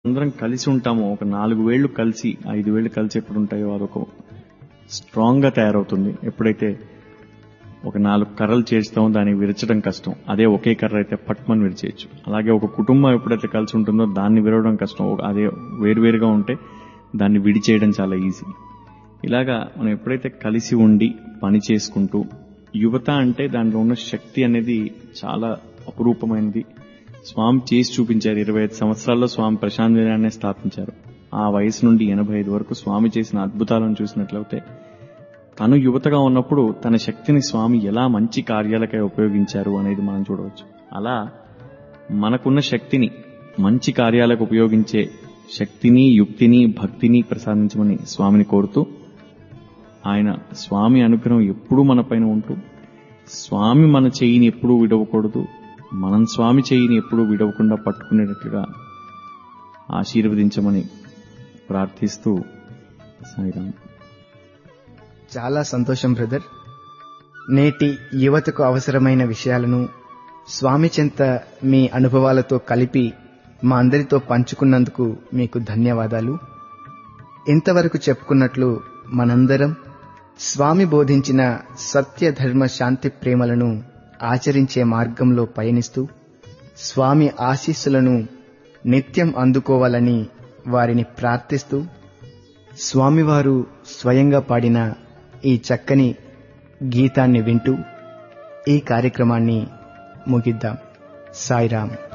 అందరం కలిసి ఉంటామో ఒక నాలుగు వేళ్లు కలిసి ఐదు వేళ్లు కలిసి ఎప్పుడు ఉంటాయో అదొక స్ట్రాంగ్ గా తయారవుతుంది ఎప్పుడైతే ఒక నాలుగు కర్రలు చేస్తామో దాన్ని విరచడం కష్టం అదే ఒకే కర్ర అయితే పట్మని విరిచేయచ్చు అలాగే ఒక కుటుంబం ఎప్పుడైతే కలిసి ఉంటుందో దాన్ని విరవడం కష్టం ఒక- అదే వేరువేరుగా ఉంటే దాన్ని విడిచేయడం చాలా ఈజీ ఇలాగా మనం ఎప్పుడైతే కలిసి ఉండి పని చేసుకుంటూ యువత అంటే దాంట్లో ఉన్న శక్తి అనేది చాలా అపురూపమైనది స్వామి చేసి చూపించారు ఇరవై ఐదు సంవత్సరాల్లో స్వామి ప్రశాంత్ నిలయాన్ని స్థాపించారు ఆ వయసు నుండి ఎనభై ఐదు వరకు స్వామి చేసిన అద్భుతాలను చూసినట్లయితే తను యువతగా ఉన్నప్పుడు తన శక్తిని స్వామి ఎలా మంచి కార్యాలకై ఉపయోగించారు అనేది మనం చూడవచ్చు అలా మనకున్న శక్తిని మంచి కార్యాలకు ఉపయోగించే శక్తిని యుక్తిని భక్తిని ప్రసాదించమని స్వామిని కోరుతూ ఆయన స్వామి అనుగ్రహం ఎప్పుడూ మన పైన ఉంటూ స్వామి మన చెయ్యిని ఎప్పుడూ విడవకూడదు మనం స్వామి చెయ్యిని ఎప్పుడూ విడవకుండా పట్టుకునేటట్లుగా ఆశీర్వదించమని ప్రార్థిస్తూ సాయిరామ్ చాలా సంతోషం బ్రదర్ నేటి యువతకు అవసరమైన విషయాలను స్వామి చెంత మీ అనుభవాలతో కలిపి మా అందరితో పంచుకున్నందుకు మీకు ధన్యవాదాలు ఇంతవరకు చెప్పుకున్నట్లు మనందరం స్వామి బోధించిన సత్య ధర్మ శాంతి ప్రేమలను ఆచరించే మార్గంలో పయనిస్తూ స్వామి ఆశీస్సులను నిత్యం అందుకోవాలని వారిని ప్రార్థిస్తూ స్వామివారు స్వయంగా పాడిన ఈ చక్కని గీతాన్ని వింటూ ఈ కార్యక్రమాన్ని ముగిద్దాం సాయిరామ్